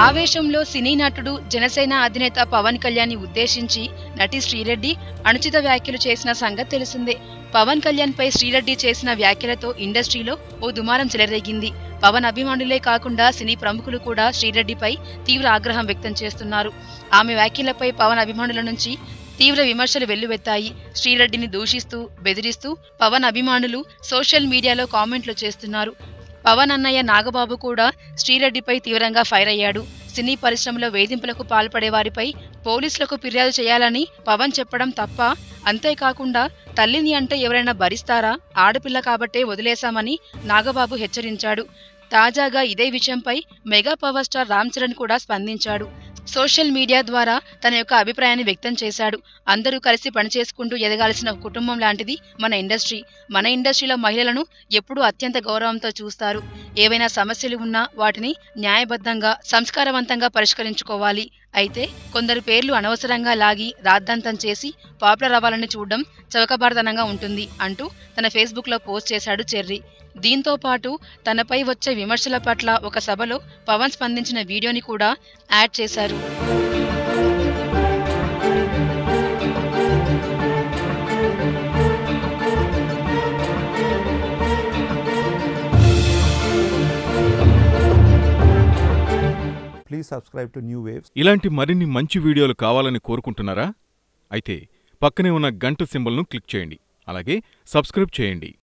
ఆవేశంలో సినీ నటుడు జనసేన అధినేత పవన్ కళ్యాణ్ ఉద్దేశించి నటి శ్రీరెడ్డి అనుచిత వ్యాఖ్యలు చేసిన సంగతి తెలిసిందే పవన్ కళ్యాణ్ పై శ్రీరెడ్డి చేసిన వ్యాఖ్యలతో ఇండస్ట్రీలో ఓ దుమారం చెలరేగింది పవన్ అభిమానులే కాకుండా సినీ ప్రముఖులు కూడా శ్రీరెడ్డిపై తీవ్ర ఆగ్రహం వ్యక్తం చేస్తున్నారు ఆమె వ్యాఖ్యలపై పవన్ అభిమానుల నుంచి తీవ్ర విమర్శలు వెల్లువెత్తాయి శ్రీరెడ్డిని దూషిస్తూ బెదిరిస్తూ పవన్ అభిమానులు సోషల్ మీడియాలో కామెంట్లు చేస్తున్నారు పవన్ అన్నయ్య నాగబాబు కూడా శ్రీరెడ్డిపై తీవ్రంగా ఫైర్ అయ్యాడు సినీ పరిశ్రమలో వేధింపులకు పాల్పడే వారిపై పోలీసులకు ఫిర్యాదు చేయాలని పవన్ చెప్పడం తప్ప అంతేకాకుండా తల్లిని అంటే ఎవరైనా భరిస్తారా ఆడపిల్ల కాబట్టే వదిలేశామని నాగబాబు హెచ్చరించాడు తాజాగా ఇదే విషయంపై mega power star Ram Charan కూడా స్పందించాడు సోషల్ మీడియా ద్వారా తన యొక్క అభిప్రాయాన్ని వ్యక్తం చేశాడు అందరూ కలిసి పనిచేసుకుంటూ ఎదగాల్సిన ఒక కుటుంబం లాంటిది మన ఇండస్ట్రీ మన ఇండస్ట్రీలో మహిళలను ఎప్పుడూ అత్యంత గౌరవంతో చూస్తారు ఏవైనా సమస్యలు ఉన్నా వాటిని న్యాయబద్ధంగా సంస్కారవంతంగా పరిష్కరించుకోవాలి అయితే కొందరు పేర్లు అనవసరంగా లాగి రాద్ధాంతం చేసి పాపులర్ అవ్వాలని చూడడం చౌకబారతనంగా ఉంటుంది అంటూ తన ఫేస్బుక్ లో పోస్ట్ చేశాడు చెర్రీ దీంతో పాటు తనపై వచ్చే విమర్శల పట్ల ఒక సభలో పవన్ స్పందించిన వీడియోని కూడా యాడ్ చేశారు Please subscribe to New Waves. ఇలాంటి మరిన్ని మంచి వీడియోలు కావాలని కోరుకుంటున్నారా అయితే పక్కనే ఉన్న గంట సింబల్ను క్లిక్ చేయండి అలాగే సబ్స్క్రైబ్ చేయండి